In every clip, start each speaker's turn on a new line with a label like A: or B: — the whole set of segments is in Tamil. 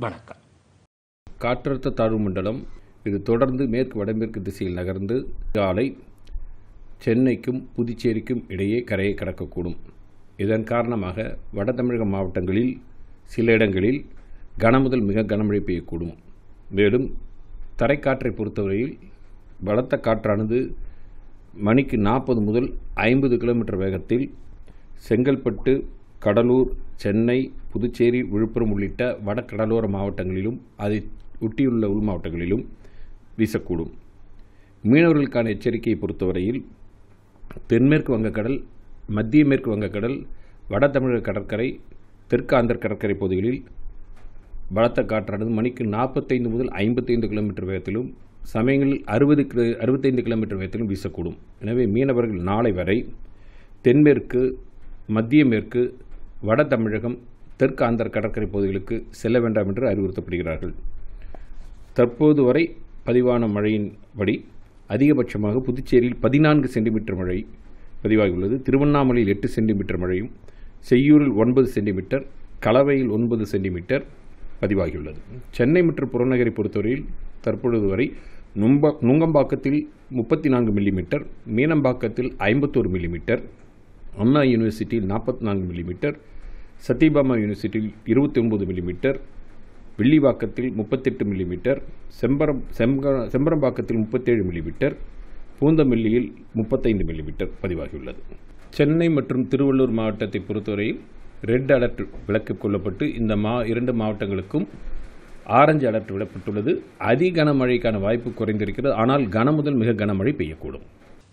A: வணக்கம்
B: காற்றழுத்த தாழ்வு மண்டலம் இது தொடர்ந்து மேற்கு வடமேற்கு திசையில் நகர்ந்து காலை சென்னைக்கும் புதுச்சேரிக்கும் இடையே கரையை கடக்கக்கூடும் இதன் காரணமாக வட தமிழக மாவட்டங்களில் சில இடங்களில் கனமுதல் மிக கனமழை பெய்யக்கூடும் மேலும் தரைக்காற்றை பொறுத்தவரையில் பலத்த காற்றானது மணிக்கு நாற்பது முதல் ஐம்பது கிலோமீட்டர் வேகத்தில் செங்கல்பட்டு கடலூர் சென்னை புதுச்சேரி விழுப்புரம் உள்ளிட்ட வட கடலோர மாவட்டங்களிலும் அதை ஒட்டியுள்ள உள் மாவட்டங்களிலும் வீசக்கூடும் மீனவர்களுக்கான எச்சரிக்கையை பொறுத்தவரையில் தென்மேற்கு வங்கக்கடல் மத்திய மேற்கு வங்கக்கடல் வட தமிழக கடற்கரை தெற்கு ஆந்திர கடற்கரை பகுதிகளில் பலத்த காற்றானது மணிக்கு நாற்பத்தைந்து முதல் ஐம்பத்தைந்து கிலோமீட்டர் வேகத்திலும் சமயங்களில் அறுபது கிலோ அறுபத்தைந்து கிலோமீட்டர் வேகத்திலும் வீசக்கூடும் எனவே மீனவர்கள் நாளை வரை தென்மேற்கு மத்திய மேற்கு வட தமிழகம் தெற்கு ஆந்திர கடற்கரை பகுதிகளுக்கு செல்ல வேண்டாம் என்று அறிவுறுத்தப்படுகிறார்கள் தற்போது வரை பதிவான மழையின்படி அதிகபட்சமாக புதுச்சேரியில் பதினான்கு சென்டிமீட்டர் மழை பதிவாகியுள்ளது திருவண்ணாமலையில் எட்டு சென்டிமீட்டர் மழையும் செய்யூரில் ஒன்பது சென்டிமீட்டர் கலவையில் ஒன்பது சென்டிமீட்டர் பதிவாகியுள்ளது சென்னை மற்றும் புறநகரை பொறுத்தவரையில் தற்பொழுது வரை நும்ப நுங்கம்பாக்கத்தில் முப்பத்தி நான்கு மில்லிமீட்டர் மீனம்பாக்கத்தில் ஐம்பத்தோரு மில்லிமீட்டர் அண்ணா யூனிவர்சிட்டியில் நாற்பத்தி நான்கு மில்லிமீட்டர் சத்யபாமா யூனிவர்சிட்டியில் இருபத்தி ஒன்பது மில்லிமீட்டர் வில்லிவாக்கத்தில் முப்பத்தெட்டு மில்லிமீட்டர் செம்பரம் செம்ப செம்பரம்பாக்கத்தில் முப்பத்தேழு மில்லிமீட்டர் பூந்தமல்லியில் முப்பத்தைந்து மில்லிமீட்டர் பதிவாகியுள்ளது சென்னை மற்றும் திருவள்ளூர் மாவட்டத்தை பொறுத்தவரையில் ரெட் அலர்ட் விலக்கிக் கொள்ளப்பட்டு இந்த மா இரண்டு மாவட்டங்களுக்கும் ஆரஞ்சு அலர்ட் விடப்பட்டுள்ளது அதி கனமழைக்கான வாய்ப்பு குறைந்திருக்கிறது ஆனால் கனமுதல் மிக கனமழை பெய்யக்கூடும்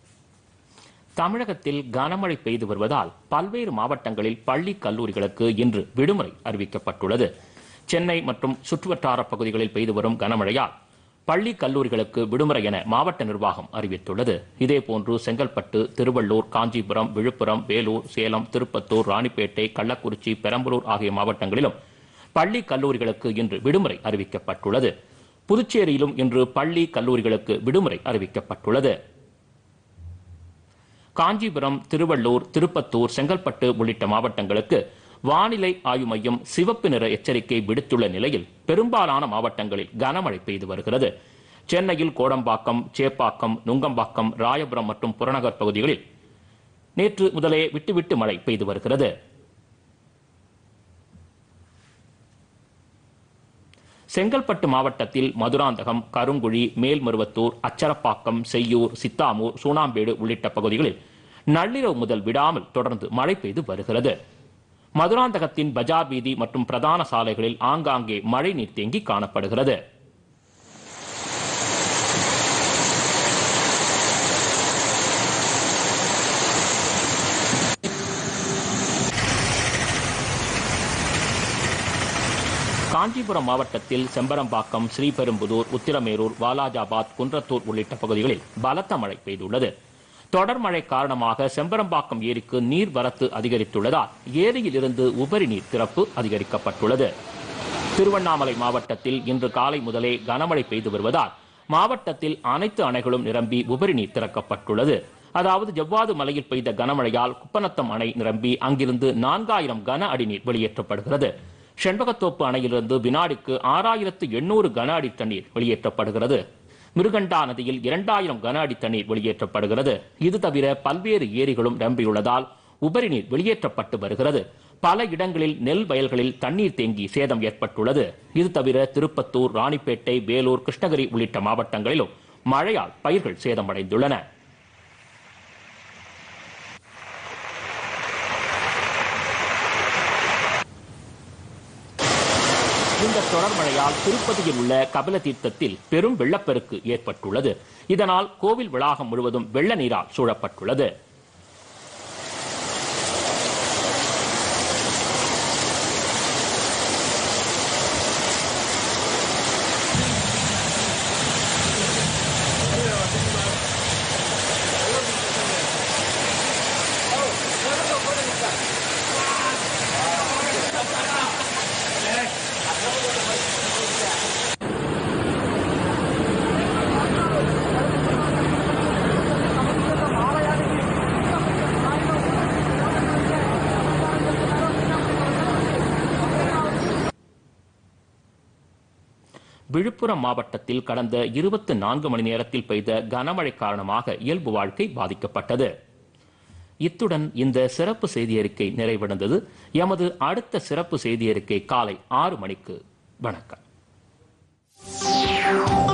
A: தமிழகத்தில் கனமழை பெய்து வருவதால் பல்வேறு மாவட்டங்களில் பள்ளி கல்லூரிகளுக்கு இன்று விடுமுறை அறிவிக்கப்பட்டுள்ளது சென்னை மற்றும் சுற்றுவட்டார பகுதிகளில் பெய்து வரும் கனமழையால் பள்ளி கல்லூரிகளுக்கு விடுமுறை என மாவட்ட நிர்வாகம் அறிவித்துள்ளது இதேபோன்று செங்கல்பட்டு திருவள்ளூர் காஞ்சிபுரம் விழுப்புரம் வேலூர் சேலம் திருப்பத்தூர் ராணிப்பேட்டை கள்ளக்குறிச்சி பெரம்பலூர் ஆகிய மாவட்டங்களிலும் பள்ளி கல்லூரிகளுக்கு இன்று விடுமுறை அறிவிக்கப்பட்டுள்ளது புதுச்சேரியிலும் இன்று பள்ளி கல்லூரிகளுக்கு விடுமுறை அறிவிக்கப்பட்டுள்ளது காஞ்சிபுரம் திருவள்ளூர் திருப்பத்தூர் செங்கல்பட்டு உள்ளிட்ட மாவட்டங்களுக்கு வானிலை ஆய்வு மையம் சிவப்பு நிற எச்சரிக்கை விடுத்துள்ள நிலையில் பெரும்பாலான மாவட்டங்களில் கனமழை பெய்து வருகிறது சென்னையில் கோடம்பாக்கம் சேப்பாக்கம் நுங்கம்பாக்கம் ராயபுரம் மற்றும் புறநகர் பகுதிகளில் நேற்று முதலே விட்டுவிட்டு மழை பெய்து வருகிறது செங்கல்பட்டு மாவட்டத்தில் மதுராந்தகம் கருங்குழி மேல்மருவத்தூர் அச்சரப்பாக்கம் செய்யூர் சித்தாமூர் சூனாம்பேடு உள்ளிட்ட பகுதிகளில் நள்ளிரவு முதல் விடாமல் தொடர்ந்து மழை பெய்து வருகிறது மதுராந்தகத்தின் பஜார் வீதி மற்றும் பிரதான சாலைகளில் ஆங்காங்கே மழை நீர் தேங்கி காணப்படுகிறது காஞ்சிபுரம் மாவட்டத்தில் செம்பரம்பாக்கம் ஸ்ரீபெரும்புதூர் உத்திரமேரூர் வாலாஜாபாத் குன்றத்தூர் உள்ளிட்ட பகுதிகளில் பலத்த மழை பெய்துள்ளது தொடர் மழை காரணமாக செம்பரம்பாக்கம் ஏரிக்கு நீர் வரத்து அதிகரித்துள்ளதால் ஏரியில் இருந்து உபரி நீர் திறப்பு அதிகரிக்கப்பட்டுள்ளது திருவண்ணாமலை மாவட்டத்தில் இன்று காலை முதலே கனமழை பெய்து வருவதால் மாவட்டத்தில் அனைத்து அணைகளும் நிரம்பி உபரி நீர் திறக்கப்பட்டுள்ளது அதாவது ஜவ்வாது மலையில் பெய்த கனமழையால் குப்பநத்தம் அணை நிரம்பி அங்கிருந்து நான்காயிரம் கன அடி நீர் வெளியேற்றப்படுகிறது செண்பகத்தோப்பு அணையிலிருந்து வினாடிக்கு ஆறாயிரத்து எண்ணூறு கன அடி தண்ணீர் வெளியேற்றப்படுகிறது மிருகண்டா நதியில் இரண்டாயிரம் கன அடி தண்ணீர் வெளியேற்றப்படுகிறது இது தவிர பல்வேறு ஏரிகளும் நிரம்பியுள்ளதால் உபரி நீர் வெளியேற்றப்பட்டு வருகிறது பல இடங்களில் நெல் வயல்களில் தண்ணீர் தேங்கி சேதம் ஏற்பட்டுள்ளது இது தவிர திருப்பத்தூர் ராணிப்பேட்டை வேலூர் கிருஷ்ணகிரி உள்ளிட்ட மாவட்டங்களிலும் மழையால் பயிர்கள் சேதமடைந்துள்ளன இந்த தொடர் மழையால் திருப்பதியில் உள்ள கபில தீர்த்தத்தில் பெரும் வெள்ளப்பெருக்கு ஏற்பட்டுள்ளது இதனால் கோவில் வளாகம் முழுவதும் வெள்ள நீரால் சூழப்பட்டுள்ளது விழுப்புரம் மாவட்டத்தில் கடந்த இருபத்தி நான்கு மணி நேரத்தில் பெய்த கனமழை காரணமாக இயல்பு வாழ்க்கை பாதிக்கப்பட்டது இத்துடன் இந்த சிறப்பு செய்தி அறிக்கை நிறைவடைந்தது எமது அடுத்த சிறப்பு செய்தி அறிக்கை காலை ஆறு மணிக்கு வணக்கம்